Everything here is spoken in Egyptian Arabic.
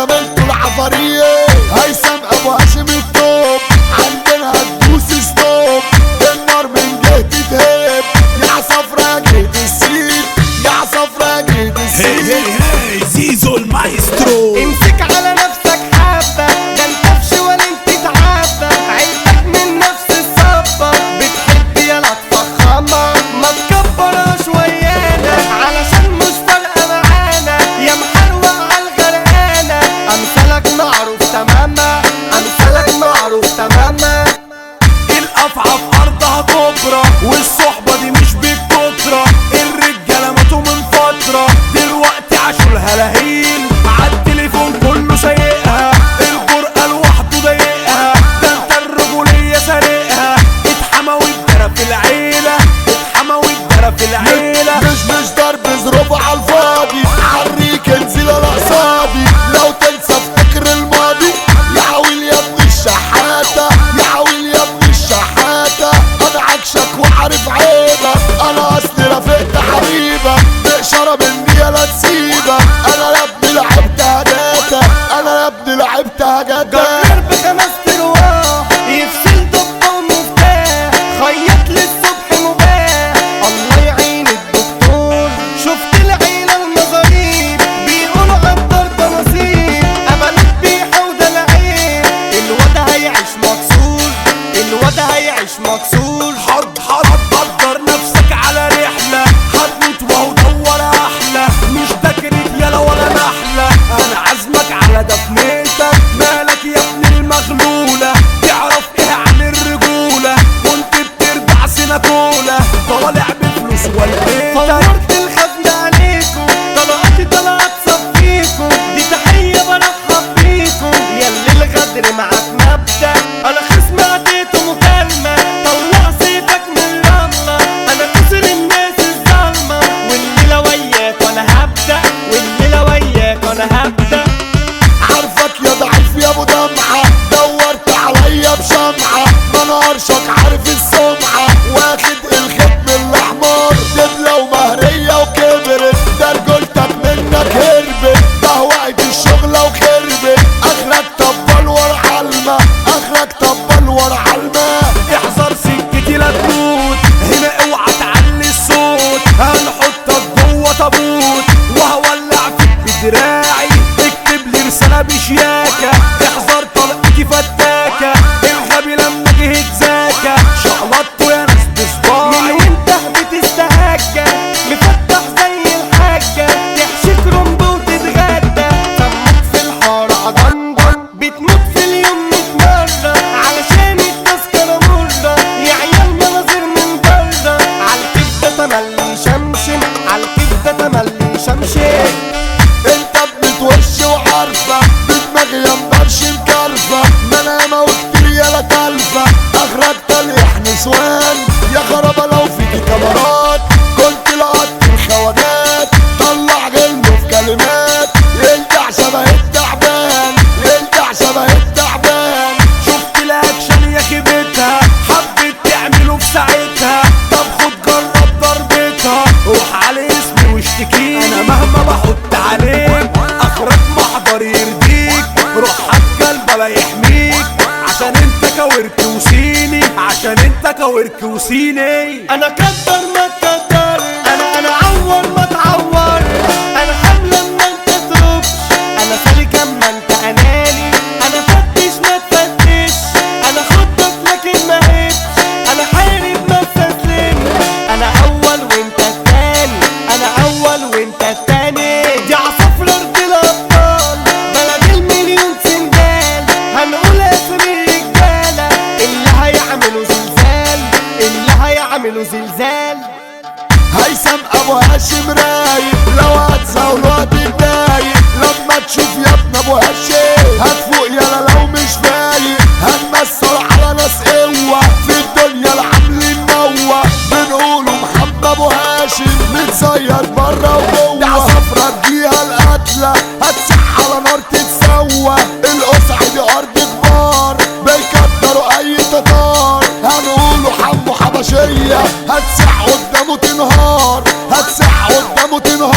زميلته العفارية هيثم ابو هاشم التوب عندنا هتدوس ستوب النار من جهة تهب يا صفرا جهة السيد يا صفرا جهة هي السيد هي هي زيزو المايسترو امسك على نفسك حبة ده انت في شوال انت تعبى عيلتك من نفس الصبة بتحب يلا تفخمة ما تكبرهاش ويانا علشان مش فارقة معانا يا محروق عالغرقانة امثالك معروف تماما امثالك معروف تماما القفعة في أرضها كبرى والصحبة دي مش بالكترة الرجالة ماتوا من فترة دلوقتي عاشوا الهلاهيل عالتليفون كله سايقها الجرأة لوحده ضايقها ده انت الرجولية سارقها اتحمى واتدرى في العيلة اتحمى واتدرى في العيلة مش مش ضرب ظروف على الفاضي عريك انزل الاقصادي لو تنسى افتكر الماضي يا عويل يا ابن الشحاتة يا عويل يا ابن الشحاتة انا عكشك وعارف عيبك انا اصلي رفقت حبيبك تقشر مني لا تسيبك انا يا ابني لعبت هجاتك انا يا ابني لعبت هجاتك جرر بخمس ترواح يفصل ضبة ومفتاح خيط للصبح مباح الله يعين الدكتور شفت العيلة المظاليم بيقولوا قدر ده نصيب قبلت بيحة وده العيب الواد هيعيش مكسور الواد هيعيش مكسور حض حض حضر نفسك على رحلة هتموت وهو دور أحلى مش تكريت يلا ولا نحلة أنا عازمك على دفنتك مالك يا ابن المغلولة تعرف إيه عن الرجولة كنت بترجع سنة طالع بفلوس والدتك فورت الخزن عليكم طلعت طلعت صفيكم دي تحية برحب بيكم ياللي الغدر معاك مبدأ انا خصم عديته مكالمة طلع سيفك من الرملة انا كسر الناس الظالمة والليلة وياك وانا هبدأ والليلة وياك وانا هبدأ عارفك يا ضعيف يا ابو دمعة دورت عليا بشمعة منارشك عارف السمعة واخد الختم الاحمر دبلة ومهرية وكبرت ده رجولتك منك هربت ده وقت الشغلة وخربت اخرك طبال ورا علمة اخرك طبال ورا علمة احذر سكتي لا تموت هنا اوعى تعلي الصوت هنحطك جوه تابوت وهولع فيك بدراعي اكتب لي رسالة بشياكة احذر طلقتي فتاكة الغبي لما جه اتزاكى شقلطته يا ناس من بصباعي وانت بتستهجى مفتح زي الحاجة تحشيك رمب وتتغدى سموك في الحارة ضنضن بتموت في اليوم ميت مرة علشان التذكرة مرة يا عيال مناظر من بره عالكيف ده تملي شمشم عالكيف ده تملي شمشم انت ابنة وش وعارفة بدماغي يا مبرشم كلفة منامة وكتير يالا تلفة اخرك تليح نسوان يا خرابة لو فيكي كاميرات كنت لقطت الخواجات طلع غلمه في كلمات يلدع شبه التعبان يلدع شبه التعبان شفت الاكشن يا خيبتها حبت تعمله في ساعتها طب خد جرب ضربتها روح على اسمي واشتكيني انا مهما بحط عليك اخرك محضر يرضيك روح هات كلب لا يحميك عشان انت كورك وسيني عشان انت كورك وسيني انا كدر ما تكدر انا انا عور ما تعور انا حمل ما انت تروبش انا سالك اما انت اناني انا فتش ما تفتش انا خطك لكن ما هبش انا حارب ما استسلمش انا اول وانت التاني انا اول وانت التاني دي عصفر ارض الابطال بلد المليون سندال هنقول اسم الرجاله اللي هيعملوا زلزال اللي هيعملوا زلزال هيثم ابو هاشم رايق لو هتزاول وهتتضايق لما تشوف يا ابن ابو هاشم هتفوق يالا لو مش فايق هنمثل على ناس قوة في الدنيا العاملين نوة بنقوله محمد ابو هاشم متصيد بره وجوه دي عصفرة تجيها القتلة هتسح على نار تتسوى القصع دي ارض كبار بيكتروا اي تتار هنقوله حمو حبشية هتسح قدامه تنهار هتسح قدامه تنهار